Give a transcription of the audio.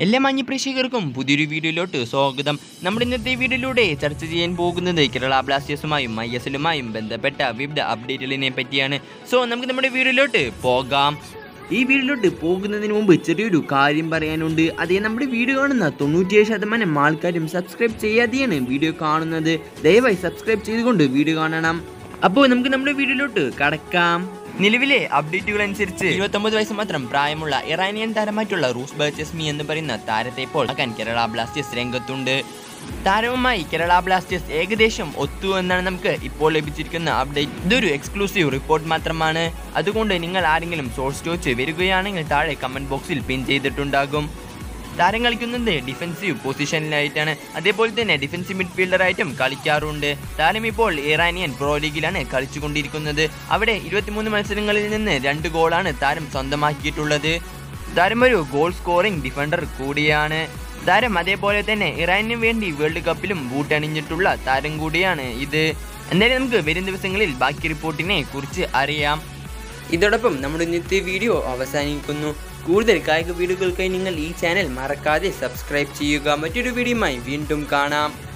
എല്ലാ മാന്യ പ്രേക്ഷകർക്കും പുതിയൊരു വീഡിയോയിലോട്ട് സ്വാഗതം നമ്മുടെ ഇന്നത്തെ വീഡിയോയിലൂടെ ചർച്ച ചെയ്യാൻ പോകുന്നത് കേരള ബ്ലാസ്റ്റേഴ്സുമായും ഐ എസ് എല്ലുമായും ബന്ധപ്പെട്ട വിവിധ അപ്ഡേറ്റുകളിനെ പറ്റിയാണ് സോ നമുക്ക് നമ്മുടെ വീഡിയോയിലോട്ട് പോകാം ഈ വീഡിയോയിലോട്ട് പോകുന്നതിന് മുമ്പ് ചെറിയൊരു കാര്യം പറയാനുണ്ട് അതേ നമ്മുടെ വീഡിയോ കാണുന്ന തൊണ്ണൂറ്റിയേഴ് ശതമാനം ആൾക്കാരും സബ്സ്ക്രൈബ് ചെയ്യാതെയാണ് വീഡിയോ കാണുന്നത് ദയവായി സബ്സ്ക്രൈബ് ചെയ്തുകൊണ്ട് വീഡിയോ കാണണം അപ്പോൾ നമുക്ക് നമ്മുടെ വീഡിയോയിലോട്ട് കടക്കാം നിലവിലെ അപ്ഡേറ്റുകൾ അനുസരിച്ച് ഇരുപത്തൊമ്പത് വയസ്സ് മാത്രം പ്രായമുള്ള ഇറാനിയൻ താരമായിട്ടുള്ള റൂസ് ബർച്ചസ്മി എന്ന് പറയുന്ന താരത്തെ ഇപ്പോൾ ആക്കാൻ കേരള ബ്ലാസ്റ്റേഴ്സ് രംഗത്തുണ്ട് താരവുമായി കേരള ബ്ലാസ്റ്റേഴ്സ് ഏകദേശം ഒത്തു എന്നാണ് നമുക്ക് ഇപ്പോൾ ലഭിച്ചിരിക്കുന്ന അപ്ഡേറ്റ് ഇതൊരു എക്സ്ക്ലൂസീവ് റിപ്പോർട്ട് മാത്രമാണ് അതുകൊണ്ട് നിങ്ങൾ ആരെങ്കിലും സോഴ്സ് ചോദിച്ച് വരികയാണെങ്കിൽ താഴെ കമന്റ് ബോക്സിൽ പിൻ ചെയ്തിട്ടുണ്ടാകും താരം കളിക്കുന്നത് ഡിഫൻസീവ് പൊസിഷനിലായിട്ടാണ് അതേപോലെ തന്നെ ഡിഫൻസീവ് മിഡ്ഫീൽഡറായിട്ടും കളിക്കാറുണ്ട് താരം ഇപ്പോൾ ഇറാനിയൻ പ്രോ ലീഗിലാണ് കളിച്ചുകൊണ്ടിരിക്കുന്നത് അവിടെ ഇരുപത്തിമൂന്ന് മത്സരങ്ങളിൽ നിന്ന് രണ്ട് ഗോളാണ് താരം സ്വന്തമാക്കിയിട്ടുള്ളത് താരം ഒരു ഗോൾ സ്കോറിംഗ് ഡിഫൻഡർ കൂടിയാണ് താരം അതേപോലെ തന്നെ ഇറാനു വേണ്ടി വേൾഡ് കപ്പിലും ബൂട്ടണിഞ്ഞിട്ടുള്ള താരം കൂടിയാണ് ഇത് എന്തായാലും നമുക്ക് വരും ദിവസങ്ങളിൽ ബാക്കി റിപ്പോർട്ടിനെ കുറിച്ച് അറിയാം ഇതോടൊപ്പം നമ്മുടെ ഇന്നത്തെ വീഡിയോ അവസാനിക്കുന്നു കൂടുതൽ കായിക വീഡിയോകൾക്കായി നിങ്ങൾ ഈ ചാനൽ മറക്കാതെ സബ്സ്ക്രൈബ് ചെയ്യുക മറ്റൊരു വീഡിയോയുമായി വീണ്ടും കാണാം